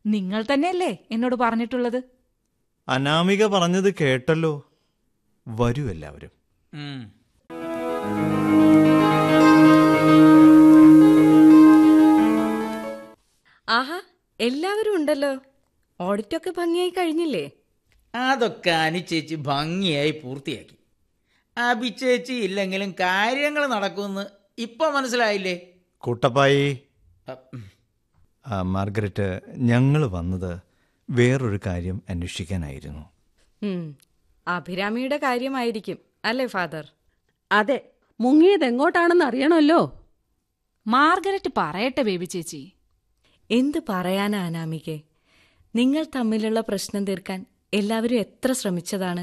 നിങ്ങൾ തന്നെയല്ലേ എന്നോട് പറഞ്ഞിട്ടുള്ളത് അനാമിക പറഞ്ഞത് കേട്ടല്ലോ വരൂ എല്ലാവരും ഉം. ആഹാ എല്ലാവരും ഉണ്ടല്ലോ ഓഡിറ്റൊക്കെ ഭംഗിയായി കഴിഞ്ഞില്ലേ അതൊക്കെ അനുചേച്ചി ഭംഗിയായി പൂർത്തിയാക്കി അഭിചേച്ചി ഇല്ലെങ്കിലും കാര്യങ്ങൾ നടക്കുമെന്ന് ഇപ്പൊ മനസ്സിലായില്ലേ കൂട്ടപ്പായി അ, ഉം. ആ, മാർഗരറ്റ് ഞങ്ങൾ വന്നത് വേറൊരു കാര്യം അന്വേഷിക്കാനായിരുന്നു ഉം, അഭിരാമിയുടെ കാര്യമായിരിക്കും അല്ലേ ഫാദർ അതെ മുങ്ങിയത് എങ്ങോട്ടാണെന്ന് അറിയണമല്ലോ മാർഗരറ്റ് പറയട്ടെ ബേബി ചേച്ചി എന്ത് പറയാനാ അനാമികെ നിങ്ങൾ തമ്മിലുള്ള പ്രശ്നം തീർക്കാൻ എല്ലാവരും എത്ര ശ്രമിച്ചതാണ്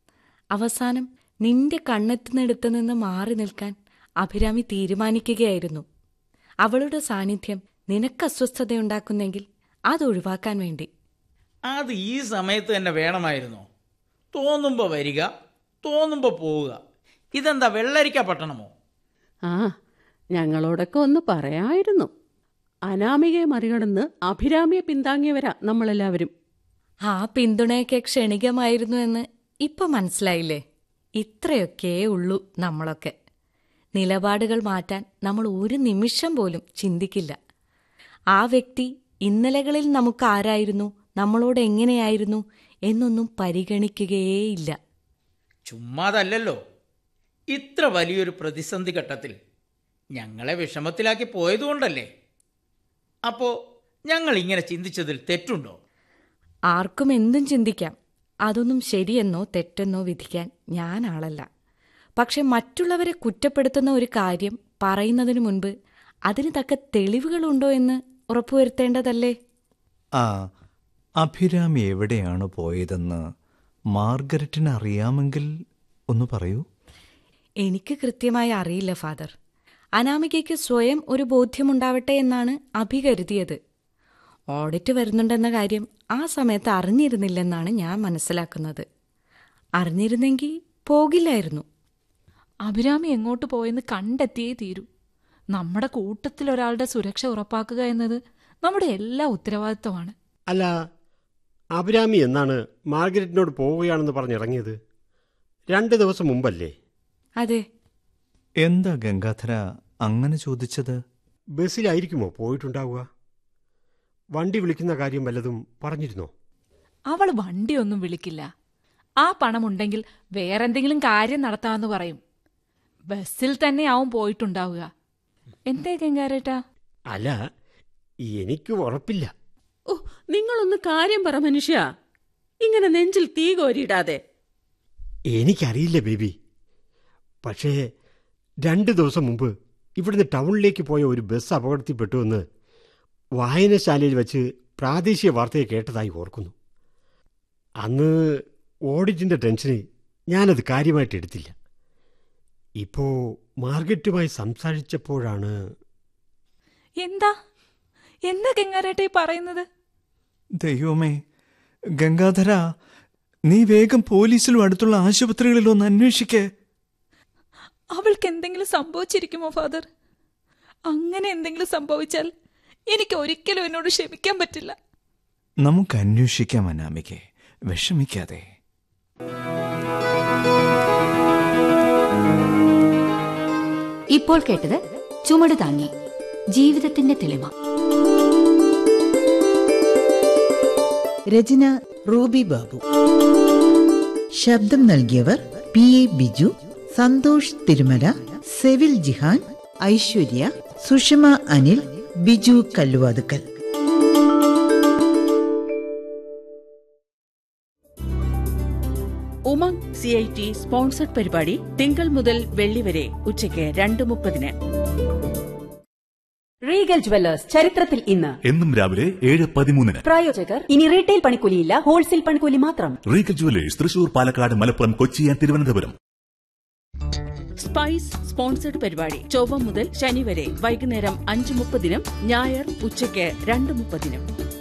അവസാനം നിന്റെ കണ്ണെത്തുന്നിടത്ത് നിന്ന് മാറി നിൽക്കാൻ അഭിരാമി തീരുമാനിക്കുകയായിരുന്നു അവളുടെ സാന്നിധ്യം നിനക്ക് അസ്വസ്ഥതയുണ്ടാക്കുന്നെങ്കിൽ അത് ഒഴിവാക്കാൻ വേണ്ടി അത് ഈ സമയത്ത് തന്നെ വേണമായിരുന്നോ തോന്നുമ്പോൾ വരിക തോന്നുമ്പോൾ പോവുക ഇതെന്താ വെള്ളരിക്ക പട്ടണമോ ആ ഞങ്ങളോടൊക്കെ ഒന്ന് പറയായിരുന്നു അനാമികയെ മറികടന്ന് അഭിരാമിയെ പിന്താങ്ങിയവരാ നമ്മളെല്ലാവരും ആ പിന്തുണയൊക്കെ ക്ഷണികമായിരുന്നു എന്ന് ഇപ്പൊ മനസ്സിലായില്ലേ ഇത്രയൊക്കെ ഉള്ളൂ നമ്മളൊക്കെ നിലപാടുകൾ മാറ്റാൻ നമ്മൾ ഒരു നിമിഷം പോലും ചിന്തിക്കില്ല ആ വ്യക്തി ഇന്നലകളിൽ നമുക്ക് ആരായിരുന്നു നമ്മളോട് എങ്ങനെയായിരുന്നു എന്നൊന്നും പരിഗണിക്കുകയേയില്ല ചുമ്മാതല്ലല്ലോ ഇത്ര വലിയൊരു പ്രതിസന്ധി ഘട്ടത്തിൽ ഞങ്ങളെ വിഷമത്തിലാക്കി പോയതുകൊണ്ടല്ലേ അപ്പോൾ ഞങ്ങൾ ഇങ്ങനെ ചിന്തിച്ചതിൽ തെറ്റുണ്ടോ ആർക്കും എന്തും ചിന്തിക്കാം അതൊന്നും ശരിയെന്നോ തെറ്റെന്നോ വിധിക്കാൻ ഞാൻ ആളല്ല പക്ഷെ മറ്റുള്ളവരെ കുറ്റപ്പെടുത്തുന്ന ഒരു കാര്യം പറയുന്നതിനു മുൻപ് അതിന് തക്ക തെളിവുകളുണ്ടോ എന്ന് ഉറപ്പുവരുത്തേണ്ടതല്ലേ ആ അഭിരാമി എവിടെയാണ് പോയതെന്ന് മാർഗരറ്റിന് അറിയാമെങ്കിൽ ഒന്ന് പറയൂ എനിക്ക് കൃത്യമായി അറിയില്ല ഫാദർ അനാമികയ്ക്ക് സ്വയം ഒരു ബോധ്യമുണ്ടാവട്ടെ എന്നാണ് അഭി കരുതിയത് ഓഡിറ്റ് വരുന്നുണ്ടെന്ന കാര്യം ആ സമയത്ത് അറിഞ്ഞിരുന്നില്ലെന്നാണ് ഞാൻ മനസ്സിലാക്കുന്നത് അറിഞ്ഞിരുന്നെങ്കിൽ പോകില്ലായിരുന്നു അഭിരാമി എങ്ങോട്ട് പോയെന്ന് കണ്ടെത്തിയേ തീരൂ നമ്മുടെ കൂട്ടത്തിൽ ഒരാളുടെ സുരക്ഷ ഉറപ്പാക്കുക എന്നത് നമ്മുടെ എല്ലാ ഉത്തരവാദിത്തമാണ് അല്ല അഭിരാമി എന്നാണ് മാർഗരറ്റിനോട് പോവുകയാണെന്ന് പറഞ്ഞിറങ്ങിയത് രണ്ട് ദിവസം മുമ്പല്ലേ അതെ എന്താ ഗംഗാധര അങ്ങനെ ചോദിച്ചത് ബസ്സിലായിരിക്കുമോ പോയിട്ടുണ്ടാവുക വണ്ടി വിളിക്കുന്ന കാര്യം വല്ലതും പറഞ്ഞിരുന്നോ അവൾ വണ്ടിയൊന്നും വിളിക്കില്ല ആ പണമുണ്ടെങ്കിൽ വേറെന്തെങ്കിലും കാര്യം നടത്താമെന്ന് പറയും ബസ്സിൽ തന്നെ ആവും പോയിട്ടുണ്ടാവുക എന്തേ ഗംഗാരേട്ടാ അല്ല എനിക്ക് ഉറപ്പില്ല ഓ നിങ്ങളൊന്ന് കാര്യം പറ മനുഷ്യ ഇങ്ങനെ നെഞ്ചിൽ തീ കോരിയിടാതെ എനിക്കറിയില്ല ബേബി പക്ഷേ രണ്ട് ദിവസം മുമ്പ് ഇവിടുന്ന് ടൗണിലേക്ക് പോയ ഒരു ബസ് അപകടത്തിൽപ്പെട്ടുവെന്ന് വായനശാലയിൽ വെച്ച് പ്രാദേശിക വാർത്തയെ കേട്ടതായി ഓർക്കുന്നു അന്ന് ഓഡിറ്റിൻ്റെ ടെൻഷന് ഞാനത് കാര്യമായിട്ട് എടുത്തില്ല ഇപ്പോൾ മാർഗറ്റുമായി സംസാരിച്ചപ്പോഴാണ് എന്താ എന്താ ഗംഗാരേട്ട ഈ പറയുന്നത് ദൈവമേ ഗംഗാധര നീ വേഗം പോലീസിലും അടുത്തുള്ള ആശുപത്രികളിലും ഒന്ന് അന്വേഷിക്കേ അവൾക്ക് എന്തെങ്കിലും സംഭവിച്ചിരിക്കുമോ ഫാദർ അങ്ങനെ എന്തെങ്കിലും സംഭവിച്ചാൽ എനിക്ക് ഒരിക്കലും എന്നോട് ക്ഷമിക്കാൻ പറ്റില്ല നമുക്ക് അന്വേഷിക്കാം അനാമികെ വിഷമിക്കാതെ ഇപ്പോൾ കേട്ടത് ചുമട് താങ്ങി ജീവിതത്തിന്റെ തെളിമ രചന റൂബി ബാബു ശബ്ദം നൽകിയവർ P A Biju Santhosh Thirumala Sevil Jihan Aishwarya Sushama Anil Biju Kalluvathukkal Umang C I T sponsored പരിപാടി തിങ്കൾ മുതൽ വെള്ളി വരെ ഉച്ചയ്ക്ക് രണ്ട് മുപ്പതിന് റീഗൽ ജുവല്ലേഴ്സ് ചരിത്രത്തിൽ ഇന്ന് എന്നും രാവിലെ ഏഴ് പതിമൂന്നിന് പ്രായോജകർ ഇനി റീറ്റെയിൽ പണിക്കൂലിയില്ല ഹോൾസെയിൽ പണിക്കൂലി മാത്രം regal jewellers Thrissur Palakkad Malappuram Kochi and Thiruvananthapuram spice sponsored പരിപാടി ചൊവ്വ മുതൽ ശനി വരെ വൈകുന്നേരം അഞ്ച് മുപ്പതിനും ഞായർ ഉച്ചയ്ക്ക് രണ്ട് മുപ്പതിനും